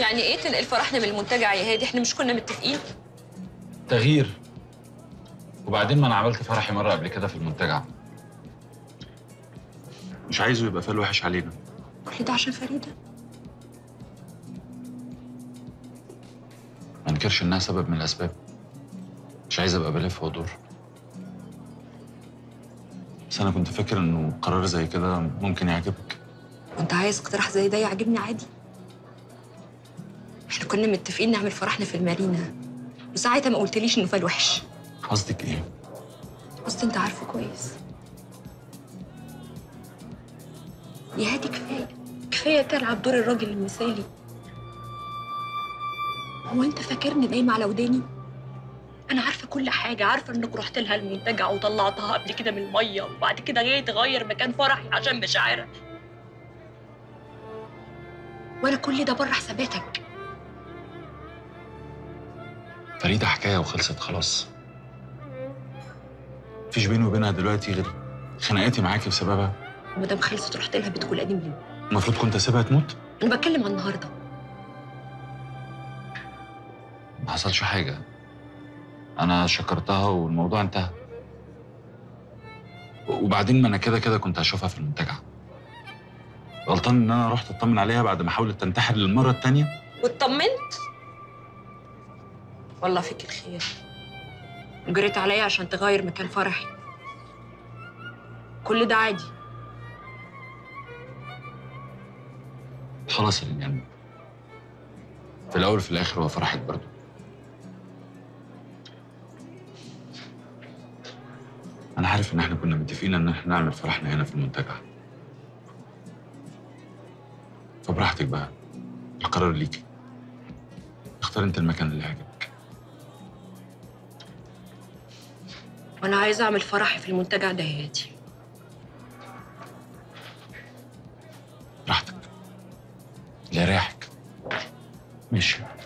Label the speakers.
Speaker 1: يعني ايه تنقل فرحنا من المنتجع يا هادي احنا مش كنا متفقين
Speaker 2: تغيير وبعدين ما انا عملت فرحي مره قبل كده في المنتجع مش عايزه يبقى فال وحش علينا
Speaker 1: كل ده عشان فريده
Speaker 2: ما انكرش انها سبب من الاسباب مش عايز ابقى بلف وادور بس انا كنت فاكر انه قرار زي كده ممكن يعجبك
Speaker 1: وانت عايز اقتراح زي ده يعجبني عادي احنا كنا متفقين نعمل فرحنا في المارينا وساعتها ما قلتليش انه فال وحش
Speaker 2: قصدك ايه
Speaker 1: قصدي انت عارفه كويس يا هادي كفايه كفايه تلعب دور الراجل المثالي هو انت فاكرني نايمه على وداني انا عارفه كل حاجه عارفه انك رحت لها المنتجع وطلعتها قبل كده من الميه وبعد كده جاي تغير مكان فرحي عشان مشاعرها وانا كل ده بره حساباتك
Speaker 2: فريده حكايه وخلصت خلاص مفيش بيني وبينها دلوقتي غير خناقاتي معاكي بسببها
Speaker 1: وما دام خلصت رحت لها بتقول قديم ليه
Speaker 2: المفروض كنت اسيبها تموت
Speaker 1: انا بتكلم عن النهارده
Speaker 2: ما حصلش حاجه انا شكرتها والموضوع انتهى وبعدين ما انا كده كده كنت هشوفها في المنتجع غلطان ان انا رحت اطمن عليها بعد ما حاولت تنتحر للمره التانيه
Speaker 1: واطمنت والله فيك الخير وجريت عليا عشان تغير مكان فرحي كل ده عادي
Speaker 2: خلاص يعني في الاول وفي الاخر هو فرحك برضه انا عارف ان احنا كنا متفقين ان احنا نعمل فرحنا هنا في المنتجع فبراحتك بقى القرار ليكي اختار انت المكان اللي يعجبك
Speaker 1: وانا عايزه اعمل فرحي في المنتجع ده يا هادي
Speaker 2: براحتك اللي يريحك ماشي